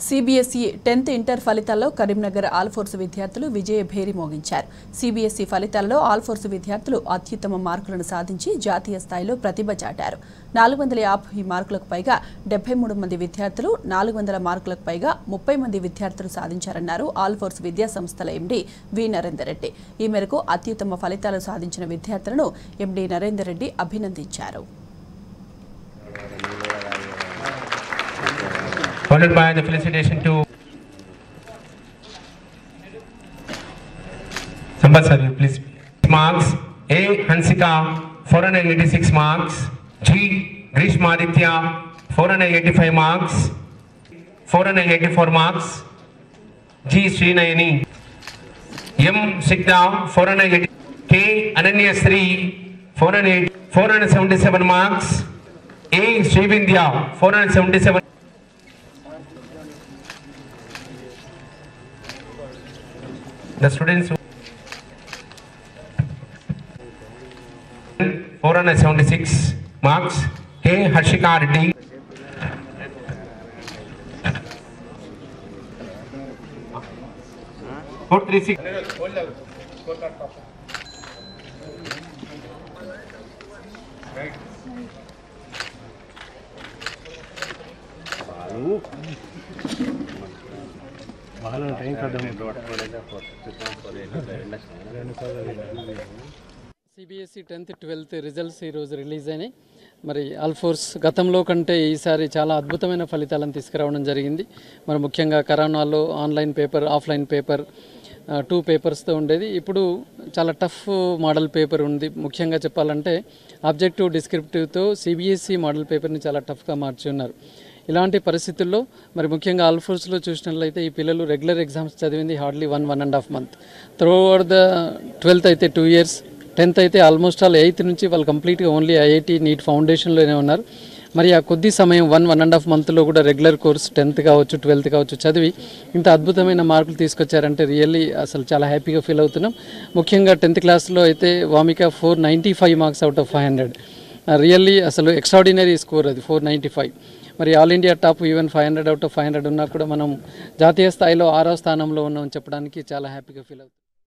CBSE tenth inter ఫలితాల్లో కరీంనగర్ ఆల్ఫోర్స్ విద్యార్థులు విజయ భేరి మోగించారు CBSE ఫలితాల్లో ఆల్ఫోర్స్ విద్యార్థులు అత్యుత్తమ మార్కులను సాధించి జాతీయ స్థాయిలో ప్రతిభ చాటారు నాలుగు వందల యాభై మార్కులకు పైగా డెబ్బై మూడు మంది విద్యార్థులు నాలుగు వందల మార్కులకు పైగా ముప్పై మంది విద్యార్థులు సాధించారన్నారు ఆల్ఫోర్స్ విద్యా సంస్థల ఎండీ వి నరేందర్ రెడ్డి ఈ మేరకు అత్యుత్తమ ఫలితాలు సాధించిన విద్యార్థులను ఎండీ నరేందర్ రెడ్డి అభినందించారు followed by the felicitation to Sambat sir, please. Marks A. Hansika, 486 marks. G. Grishma Aditya, 485 marks. 484 marks. G. Srinayani. M. Sigda, 480. K. Ananya Sri, 408 477 marks. A. Srivindya, 477 The students who 476 marks. K. Harshika Reddy. Four three six. CBSE tenth twelfth results ఈరోజు release అయినాయి మరి ఆల్ఫోర్స్ గతంలో కంటే ఈసారి చాలా అద్భుతమైన ఫలితాలను తీసుకురావడం జరిగింది మరి ముఖ్యంగా కరోనాలో ఆన్లైన్ పేపర్ ఆఫ్లైన్ పేపర్ ఆ, టూ పేపర్స్తో ఉండేది ఇప్పుడు చాలా టఫ్ మోడల్ పేపర్ ఉంది ముఖ్యంగా చెప్పాలంటే ఆబ్జెక్టివ్ డిస్క్రిప్టివ్తో సిబిఎస్ఈ మోడల్ పేపర్ని చాలా టఫ్గా మార్చి ఉన్నారు ఇలాంటి పరిస్థితుల్లో మరి ముఖ్యంగా ఆల్ఫోర్స్లో చూసినట్లయితే ఈ పిల్లలు రెగ్యులర్ ఎగ్జామ్స్ చదివింది hardly one one and half month through over the twelfth అయితే టూ ఇయర్స్ టెన్త్ అయితే ఆల్మోస్ట్ ఆల్ ఎయిత్ నుంచి వాళ్ళు కంప్లీట్గా ఓన్లీ ఐఐటి నీట్ ఫౌండేషన్లోనే ఉన్నారు మరి ఆ కొద్ది సమయం వన్ వన్ అండ్ హాఫ్ మంత్లో కూడా రెగ్యులర్ కోర్స్ టెన్త్ కావచ్చు ట్వెల్త్ కావచ్చు చదివి ఇంత అద్భుతమైన మార్కులు తీసుకొచ్చారంటే రియల్లీ అసలు చాలా హ్యాపీగా ఫీల్ అవుతున్నాం ముఖ్యంగా టెన్త్ క్లాస్లో అయితే Vamika four ninety five marks out of five hundred really అసలు ఎక్స్ట్రాడినరీ స్కోర్ అది ఫోర్ నైంటీ ఫైవ్ మరి all India top even five hundred out of five hundred ఉన్నా కూడా మనం జాతీయ స్థాయిలో ఆరో స్థానంలో ఉన్నామని చెప్పడానికి చాలా హ్యాపీగా ఫీల్ అవుతుంది